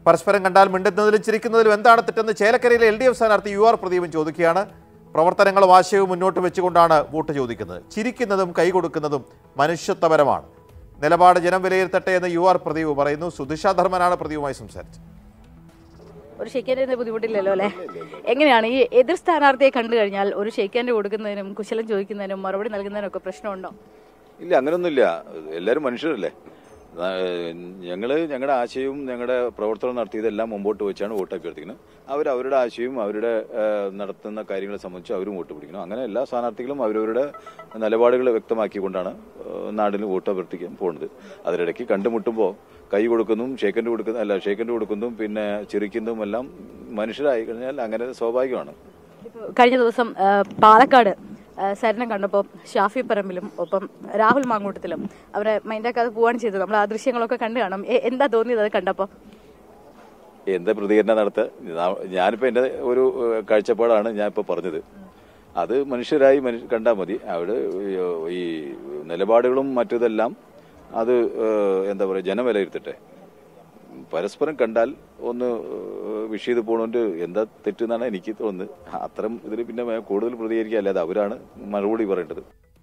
പരസ്പരം കണ്ടാൽ മിണ്ടുന്നതിലും ചിരിക്കുന്നതിലും എന്താണ് തെറ്റെന്ന് ചേലക്കരയിലെ എൽ ഡി എഫ് സ്ഥാനാർത്ഥി യു ആർ പ്രദീപൻ ചോദിക്കുകയാണ് പ്രവർത്തനങ്ങളും ആശയവും മുന്നോട്ട് വെച്ചുകൊണ്ടാണ് വോട്ട് ചോദിക്കുന്നത് ചിരിക്കുന്നതും കൈ കൊടുക്കുന്നതും മനുഷ്യത്വപരമാണ് നിലപാട് ജനം വിലയിരുത്തട്ടെ എന്ന് യു ആർ പ്രദീപ് പറയുന്നു സുധിഷ ധർമ്മനാണ് പ്രദീപുമായി സംസാരിച്ചത് ഒരു ഷെയ്ക്കാൻ്റെ ബുദ്ധിമുട്ടില്ലല്ലോ അല്ലേ എങ്ങനെയാണ് ഈ എതിർ സ്ഥാനാർത്ഥിയെ കണ്ടു കഴിഞ്ഞാൽ ഒരു ഷെയ്ക്കാൻ്റെ കൊടുക്കുന്നതിനും കുശലം ചോദിക്കുന്നതിനും മറുപടി നൽകുന്നതിനും ഒക്കെ പ്രശ്നമുണ്ടോ ഇല്ല അങ്ങനൊന്നുമില്ല എല്ലാവരും മനുഷ്യരല്ലേ ആ, ഞങ്ങള് ഞങ്ങളുടെ ആശയവും ഞങ്ങളുടെ പ്രവർത്തനം നടത്തിയതെല്ലാം മുമ്പോട്ട് വെച്ചാണ് വോട്ട് അഭ്യർത്ഥിക്കുന്നത് അവർ അവരുടെ ആശയവും അവരുടെ ആ, നടത്തുന്ന കാര്യങ്ങളെ സംബന്ധിച്ച് അവരും വോട്ട് പിടിക്കണം അങ്ങനെ എല്ലാ സ്ഥാനാർത്ഥികളും അവരവരുടെ നിലപാടുകൾ വ്യക്തമാക്കിക്കൊണ്ടാണ് ആ, നാടിന് വോട്ട് അഭ്യർത്ഥിക്കാൻ പോകുന്നത് അതിനിടയ്ക്ക് കണ്ടുമുട്ടുമ്പോൾ കൈ കൊടുക്കുന്നതും ഷേക്കൻഡ് കൊടുക്കുന്ന അല്ല ഷേക്കൻഡ് കൊടുക്കുന്നതും പിന്നെ ചിരിക്കുന്നതും എല്ലാം മനുഷ്യരായി കഴിഞ്ഞാൽ അങ്ങനെ സ്വാഭാവികമാണ് ഇപ്പൊ കഴിഞ്ഞ ദിവസം ആ, പാലക്കാട് ആ, സരിനെ കണ്ടപ്പോൾ ഷാഫി പറമ്പിലും ഒപ്പം രാഹുൽ മാങ്ങൂട്ടത്തിലും അവരെ മൈൻഡാക്കാതെ പോവാണ് ചെയ്തത് നമ്മൾ ആ ദൃശ്യങ്ങളൊക്കെ കണ്ടു കാണും എ- എന്താ തോന്നിയത് അത് കണ്ടപ്പോൾ എന്താ പ്രതികരണം നടത്തുക ഞാ- ഞാനിപ്പോ എന്റെ ഒരു ഏഹ്, കാഴ്ചപ്പാടാണ് ഞാൻ ഇപ്പൊ പറഞ്ഞത് അത് മനുഷ്യരായി മനുഷ്യ കണ്ടാൽ മതി അവിടെ ഈ നിലപാടുകളും മറ്റതെല്ലാം അത് ഏഹ്, എന്താ പറയുക ജനം വിലയിരുത്തട്ടെ പരസ്പരം കണ്ടാൽ ഒന്ന് വിഷ് ചെയ്ത് പോണോണ്ട് എന്താ തെറ്റെന്നാണ് എനിക്ക് തോന്നുന്നത് അത്തരം ഇതിൽ പിന്നെ കൂടുതൽ പ്രതികരിക്കുക അല്ലാതെ അവരാണ് മറുപടി പറയേണ്ടത്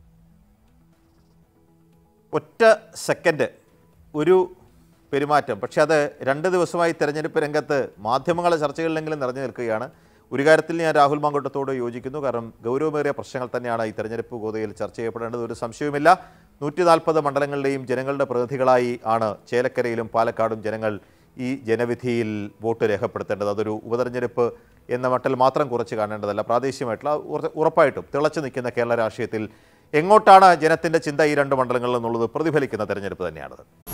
ഒറ്റ സെക്കൻഡ് ഒരു പെരുമാറ്റം പക്ഷെ അത് രണ്ട് ദിവസമായി തെരഞ്ഞെടുപ്പ് രംഗത്ത് മാധ്യമങ്ങളെ ചർച്ചകളിലെങ്കിലും നിറഞ്ഞു നിൽക്കുകയാണ് ഒരു കാര്യത്തിൽ ഞാൻ രാഹുൽ മാങ്കോട്ടത്തോട് യോജിക്കുന്നു കാരണം ഗൗരവമേറിയ പ്രശ്നങ്ങൾ തന്നെയാണ് ഈ തെരഞ്ഞെടുപ്പ് ഗോതയിൽ ചർച്ച ചെയ്യപ്പെടേണ്ടത് ഒരു സംശയവുമില്ല നൂറ്റി നാൽപ്പത് മണ്ഡലങ്ങളിലെയും ജനങ്ങളുടെ പ്രതിനിധികളായി ആണ് ചേലക്കരയിലും പാലക്കാടും ജനങ്ങൾ ഈ ജനവിധിയിൽ വോട്ട് രേഖപ്പെടുത്തേണ്ടത് അതൊരു ഉപതെരഞ്ഞെടുപ്പ് എന്ന മട്ടിൽ മാത്രം കുറച്ച് കാണേണ്ടതല്ല പ്രാദേശികമായിട്ടുള്ള ഉറ- ഉറപ്പായിട്ടും തിളച്ചു നിൽക്കുന്ന കേരള രാഷ്ട്രീയത്തിൽ എങ്ങോട്ടാണ് ജനത്തിൻ്റെ ചിന്ത ഈ രണ്ട് മണ്ഡലങ്ങളിൽ നിന്നുള്ളത് പ്രതിഫലിക്കുന്ന തെരഞ്ഞെടുപ്പ് തന്നെയാണത്